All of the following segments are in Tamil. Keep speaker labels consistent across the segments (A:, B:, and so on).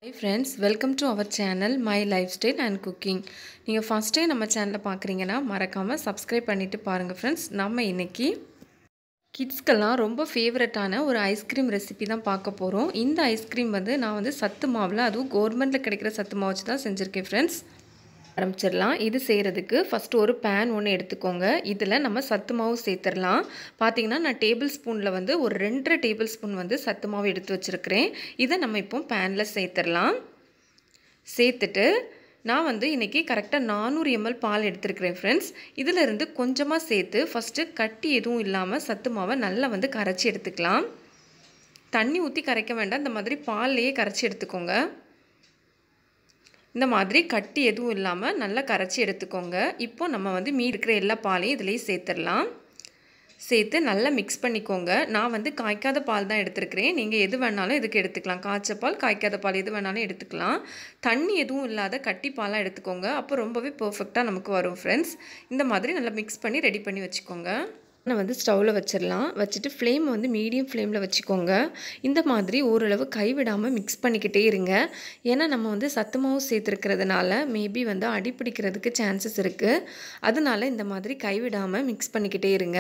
A: high friends welcome to our channel my lifestyle and cooking நீங்கள் ஃபஸ்ட் டைம் நம்ம சேனலை பார்க்குறீங்கன்னா மறக்காமல் சப்ஸ்கிரைப் பண்ணிவிட்டு பாருங்கள் ஃப்ரெண்ட்ஸ் நம்ம இன்றைக்கி கிட்ஸ்க்கெல்லாம் ரொம்ப ஃபேவரட்டான ஒரு ஐஸ்கிரீம் ரெசிபி தான் பார்க்க போகிறோம் இந்த ஐஸ்கிரீம் வந்து நான் வந்து சத்து மாவில் அதுவும் கவர்மெண்ட்டில் கிடைக்கிற சத்து மாவு வச்சு தான் செஞ்சுருக்கேன் ஃப்ரெண்ட்ஸ் ஆரம்பிச்சிடலாம் இது செய்கிறதுக்கு ஃபஸ்ட்டு ஒரு பேன் ஒன்று எடுத்துக்கோங்க இதில் நம்ம சத்து மாவு சேர்த்துடலாம் பார்த்தீங்கன்னா நான் டேபிள் ஸ்பூனில் வந்து ஒரு ரெண்டரை டேபிள் ஸ்பூன் வந்து சத்து மாவு எடுத்து வச்சுருக்கிறேன் இதை நம்ம இப்போ பேனில் சேர்த்துடலாம் சேர்த்துட்டு நான் வந்து இன்றைக்கி கரெக்டாக நானூறு எம்எல் பால் எடுத்துருக்கிறேன் ஃப்ரெண்ட்ஸ் இதில் இருந்து கொஞ்சமாக சேர்த்து ஃபஸ்ட்டு கட்டி எதுவும் இல்லாமல் சத்து மாவை நல்லா வந்து கரைச்சி எடுத்துக்கலாம் தண்ணி ஊற்றி கரைக்க வேண்டாம் இந்த மாதிரி பால்லையே கரைச்சி எடுத்துக்கோங்க இந்த மாதிரி கட்டி எதுவும் இல்லாமல் நல்லா கரைச்சி எடுத்துக்கோங்க இப்போ நம்ம வந்து மீ இருக்கிற எல்லா பாலையும் இதுலேயே சேர்த்துடலாம் சேர்த்து நல்லா மிக்ஸ் பண்ணிக்கோங்க நான் வந்து காய்க்காத பால் தான் எடுத்துருக்கிறேன் நீங்கள் எது வேணாலும் இதுக்கு எடுத்துக்கலாம் காய்ச்ச பால் காய்க்காத பால் எது வேணாலும் எடுத்துக்கலாம் தண்ணி எதுவும் இல்லாத கட்டி பாலாக எடுத்துக்கோங்க அப்போ ரொம்பவே பர்ஃபெக்டாக நமக்கு வரும் ஃப்ரெண்ட்ஸ் இந்த மாதிரி நல்லா மிக்ஸ் பண்ணி ரெடி பண்ணி வச்சுக்கோங்க நான் வந்து ஸ்டவ்வில் வச்சிடலாம் வச்சுட்டு ஃப்ளேம் வந்து மீடியம் ஃப்ளேமில் வச்சுக்கோங்க இந்த மாதிரி ஓரளவு கைவிடாமல் மிக்ஸ் பண்ணிக்கிட்டே இருங்க ஏன்னா நம்ம வந்து சத்து மாவு சேர்த்துருக்கிறதுனால மேபி வந்து அடிப்பிடிக்கிறதுக்கு சான்சஸ் இருக்குது அதனால இந்த மாதிரி கைவிடாமல் மிக்ஸ் பண்ணிக்கிட்டே இருங்க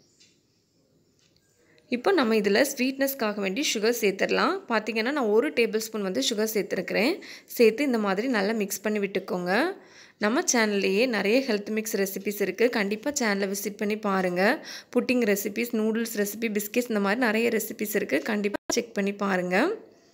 A: இப்போ நம்ம இதில் ஸ்வீட்னஸ்க்காக வேண்டி சுகர் சேர்த்துடலாம் பார்த்திங்கன்னா நான் ஒரு டேபிள் ஸ்பூன் வந்து சுகர் சேர்த்துருக்கிறேன் சேர்த்து இந்த மாதிரி நல்லா மிக்ஸ் பண்ணி விட்டுக்கோங்க நம்ம சேனல்லையே நிறைய ஹெல்த் மிக்ஸ் ரெசிபிஸ் இருக்குது கண்டிப்பாக சேனலை விசிட் பண்ணி பாருங்கள் pudding recipes noodles recipe biscuits இந்த மாதிரி நிறைய ரெசிபிஸ் இருக்குது கண்டிப்பாக செக் பண்ணி பாருங்கள்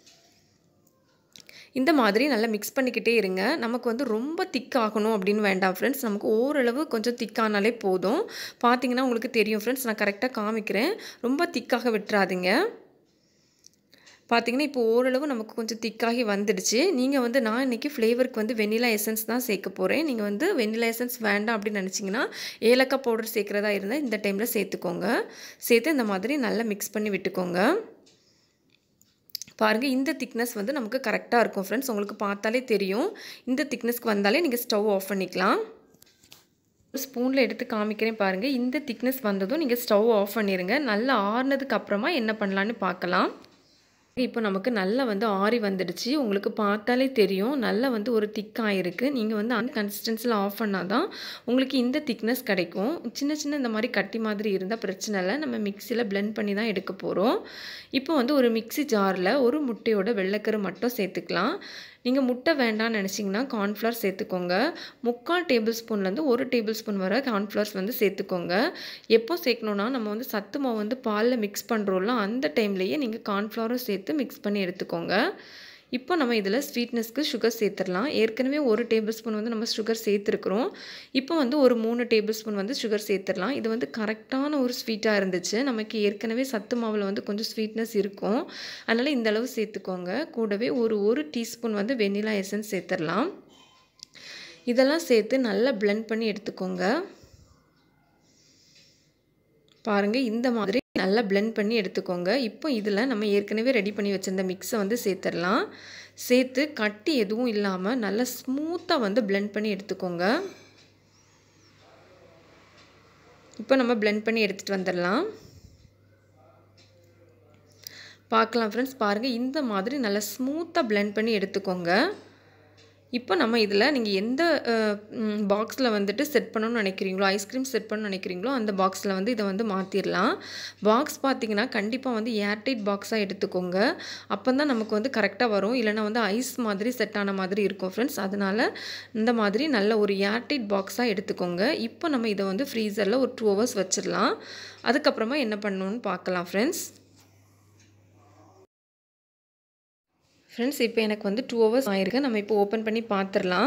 A: இந்த மாதிரி நல்லா மிக்ஸ் பண்ணிக்கிட்டே இருங்க நமக்கு வந்து ரொம்ப திக் ஆகணும் அப்படின்னு வேண்டாம் ஃப்ரெண்ட்ஸ் நமக்கு ஓரளவு கொஞ்சம் திக்கானாலே போதும் பார்த்தீங்கன்னா உங்களுக்கு தெரியும் ஃப்ரெண்ட்ஸ் நான் கரெக்டாக காமிக்கிறேன் ரொம்ப திக்காக விட்டுறாதீங்க பார்த்தீங்கன்னா இப்போ ஓரளவு நமக்கு கொஞ்சம் திக்காகி வந்துடுச்சு நீங்கள் வந்து நான் இன்றைக்கி ஃப்ளேவருக்கு வந்து வெனிலா எசன்ஸ் தான் சேர்க்க போகிறேன் நீங்கள் வந்து வெனிலா எசன்ஸ் வேண்டாம் அப்படின்னு நினச்சிங்கன்னா ஏலக்காய் பவுடர் சேர்க்குறதா இருந்தால் இந்த டைமில் சேர்த்துக்கோங்க சேர்த்து இந்த மாதிரி நல்லா மிக்ஸ் பண்ணி விட்டுக்கோங்க பாருங்கள் இந்த திக்னஸ் வந்து நமக்கு கரெக்டாக இருக்கும் ஃப்ரெண்ட்ஸ் உங்களுக்கு பார்த்தாலே தெரியும் இந்த திக்னஸ்க்கு வந்தாலே நீங்கள் ஸ்டவ் ஆஃப் பண்ணிக்கலாம் ஒரு ஸ்பூனில் எடுத்து காமிக்கிறேன் பாருங்கள் இந்த திக்னஸ் வந்ததும் நீங்கள் ஸ்டவ் ஆஃப் பண்ணிடுங்க நல்லா ஆறுனதுக்கு அப்புறமா என்ன பண்ணலான்னு பார்க்கலாம் இப்போ நமக்கு நல்லா வந்து ஆறி வந்துடுச்சு உங்களுக்கு பார்த்தாலே தெரியும் நல்லா வந்து ஒரு திக்காக இருக்குது நீங்கள் வந்து அந்த கன்சிஸ்டன்சியில் ஆஃப் பண்ணால் தான் உங்களுக்கு இந்த திக்னஸ் கிடைக்கும் சின்ன சின்ன இந்த மாதிரி கட்டி மாதிரி இருந்தால் பிரச்சனை இல்லை நம்ம மிக்சியில் பிளெண்ட் பண்ணி தான் எடுக்க போகிறோம் இப்போ வந்து ஒரு மிக்சி ஜாரில் ஒரு முட்டையோட வெள்ளைக்கரு மட்டும் சேர்த்துக்கலாம் நீங்கள் முட்டை வேண்டாம்னு நினச்சிங்கன்னா கார்ன்ஃப்ளவர் சேர்த்துக்கோங்க முக்கால் டேபிள் ஸ்பூன்லேருந்து ஒரு டேபிள் ஸ்பூன் வரை கார்ன்ஃப்ளவர்ஸ் வந்து சேர்த்துக்கோங்க எப்போ சேர்க்கணுன்னா நம்ம வந்து சத்து மாவு வந்து பாலில் மிக்ஸ் பண்ணுறோம்ல அந்த டைம்லேயே நீங்கள் கார்ன்ஃப்ளவரும் சேர்த்து மிக்ஸ் பண்ணி எடுத்துக்கோங்க இப்போ நம்ம இதில் ஸ்வீட்னஸ்க்கு சுகர் சேர்த்துடலாம் ஏற்கனவே ஒரு டேபிள் ஸ்பூன் வந்து நம்ம சுகர் சேர்த்துருக்குறோம் இப்போ வந்து ஒரு மூணு டேபிள் ஸ்பூன் வந்து சுகர் சேர்த்துடலாம் இது வந்து கரெக்டான ஒரு ஸ்வீட்டாக இருந்துச்சு நமக்கு ஏற்கனவே சத்து மாவில் வந்து கொஞ்சம் ஸ்வீட்னஸ் இருக்கும் அதனால் இந்த அளவு சேர்த்துக்கோங்க கூடவே ஒரு ஒரு டீஸ்பூன் வந்து வெனிலா எசன்ஸ் சேர்த்துடலாம் இதெல்லாம் சேர்த்து நல்லா பிளெண்ட் பண்ணி எடுத்துக்கோங்க பாருங்கள் இந்த மாதிரி நல்லா பிளெண்ட் பண்ணி எடுத்துக்கோங்க இப்போ இதில் நம்ம ஏற்கனவே ரெடி பண்ணி வச்சுருந்த மிக்ஸை வந்து சேர்த்துடலாம் சேர்த்து கட்டி எதுவும் இல்லாமல் நல்லா ஸ்மூத்தாக வந்து பிளெண்ட் பண்ணி எடுத்துக்கோங்க இப்போ நம்ம பிளெண்ட் பண்ணி எடுத்துகிட்டு வந்துடலாம் பார்க்கலாம் ஃப்ரெண்ட்ஸ் பாருங்கள் இந்த மாதிரி நல்லா ஸ்மூத்தாக பிளெண்ட் பண்ணி எடுத்துக்கோங்க இப்போ நம்ம இதில் நீங்கள் எந்த பாக்ஸில் வந்துட்டு செட் பண்ணணும்னு நினைக்கிறீங்களோ ஐஸ்கிரீம் செட் பண்ணணும்னு நினைக்கிறீங்களோ அந்த பாக்ஸில் வந்து இதை வந்து மாற்றிடலாம் பாக்ஸ் பார்த்தீங்கன்னா கண்டிப்பாக வந்து ஏர்டைட் பாக்ஸாக எடுத்துக்கோங்க அப்போ தான் நமக்கு வந்து கரெக்டாக வரும் இல்லைனா வந்து ஐஸ் மாதிரி செட் ஆன மாதிரி இருக்கும் ஃப்ரெண்ட்ஸ் அதனால் இந்த மாதிரி நல்ல ஒரு ஏர்டைட் பாக்ஸாக எடுத்துக்கோங்க இப்போ நம்ம இதை வந்து ஃப்ரீசரில் ஒரு டூ ஹவர்ஸ் வச்சிடலாம் அதுக்கப்புறமா என்ன பண்ணணும்னு பார்க்கலாம் ஃப்ரெண்ட்ஸ் ஃப்ரெண்ட்ஸ் இப்போ எனக்கு வந்து டூ ஹவர்ஸ் ஆயிருக்கு நம்ம இப்போ ஓப்பன் பண்ணி பார்த்துடலாம்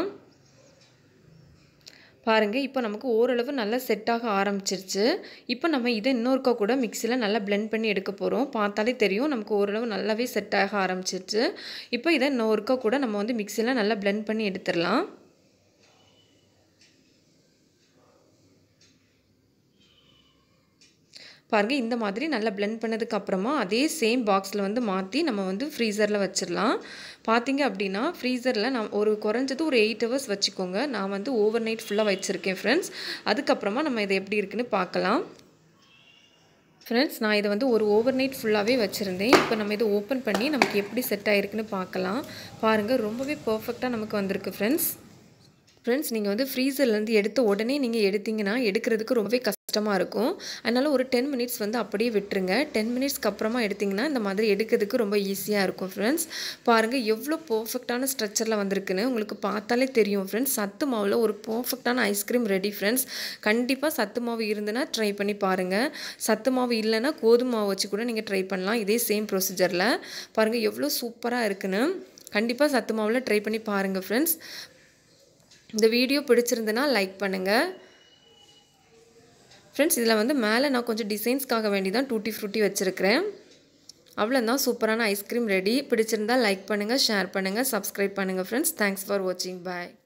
A: பாருங்கள் இப்போ நமக்கு ஓரளவு நல்லா செட் ஆக ஆரம்பிச்சிருச்சு இப்போ நம்ம இதை இன்னொருக்கா கூட மிக்சியில் நல்லா பிளெண்ட் பண்ணி எடுக்க போகிறோம் பார்த்தாலே தெரியும் நமக்கு ஓரளவு நல்லாவே செட் ஆக ஆரம்பிச்சிருச்சு இப்போ இதை இன்னொருக்கா கூட நம்ம வந்து மிக்சியில் நல்லா பிளெண்ட் பண்ணி எடுத்துடலாம் பாருங்கள் இந்த மாதிரி நல்லா பிளெண்ட் பண்ணதுக்கு அப்புறமா அதே சேம் பாக்ஸில் வந்து மாற்றி நம்ம வந்து ஃப்ரீசரில் வச்சிடலாம் பார்த்தீங்க அப்படின்னா ஃப்ரீசரில் நான் ஒரு குறைஞ்சது ஒரு எயிட் ஹவர்ஸ் வச்சுக்கோங்க நான் வந்து ஓவர் நைட் ஃபுல்லாக வச்சுருக்கேன் ஃப்ரெண்ட்ஸ் அதுக்கப்புறமா நம்ம இதை எப்படி இருக்குன்னு பார்க்கலாம் ஃப்ரெண்ட்ஸ் நான் இதை வந்து ஒரு ஓவர் நைட் ஃபுல்லாகவே வச்சுருந்தேன் இப்போ நம்ம இதை ஓப்பன் பண்ணி நமக்கு எப்படி செட் ஆகிருக்குன்னு பார்க்கலாம் பாருங்கள் ரொம்பவே பர்ஃபெக்டாக நமக்கு வந்திருக்கு ஃப்ரெண்ட்ஸ் ஃப்ரெண்ட்ஸ் நீங்கள் வந்து ஃப்ரீசர்லேருந்து எடுத்த உடனே நீங்கள் எடுத்தீங்கன்னா எடுக்கிறதுக்கு ரொம்பவே கஷ்டமாக இருக்கும் அதனால் ஒரு டென் மினிட்ஸ் வந்து அப்படியே விட்டுருங்க டென் மினிட்ஸ்க்கு அப்புறமா எடுத்திங்கன்னா இந்த மாதிரி எடுக்கிறதுக்கு ரொம்ப ஈஸியாக இருக்கும் ஃப்ரெண்ட்ஸ் பாருங்கள் எவ்வளோ பர்ஃபெக்டான ஸ்ட்ரக்சரில் வந்திருக்குன்னு உங்களுக்கு பார்த்தாலே தெரியும் ஃப்ரெண்ட்ஸ் சத்து மாவில் ஒரு பர்ஃபெக்டான ஐஸ்கிரீம் ரெடி ஃப்ரெண்ட்ஸ் கண்டிப்பாக சத்து மாவு இருந்துன்னா ட்ரை பண்ணி பாருங்கள் சத்து மாவு இல்லைன்னா கோதுமை மாவு வச்சு கூட நீங்கள் ட்ரை பண்ணலாம் இதே சேம் ப்ரொசீஜரில் பாருங்கள் எவ்வளோ சூப்பராக இருக்குன்னு கண்டிப்பாக சத்து மாவில் ட்ரை பண்ணி பாருங்கள் ஃப்ரெண்ட்ஸ் இந்த வீடியோ பிடிச்சிருந்துன்னா லைக் பண்ணுங்கள் ஃப்ரெண்ட்ஸ் இதில் வந்து மேலே நான் கொஞ்சம் டிசைன்ஸ்க்காக வேண்டி தான் டூட்டி ஃப்ரூட்டி வச்சுருக்கிறேன் அவ்வளோதான் சூப்பரான ஐஸ்கிரீம் ரெடி பிடிச்சிருந்தால் லைக் பண்ணுங்கள் ஷேர் பண்ணுங்கள் சப்ஸ்கிரைப் பண்ணுங்கள் ஃப்ரெண்ட்ஸ் தேங்க்ஸ் ஃபார் வாட்சிங் பாய்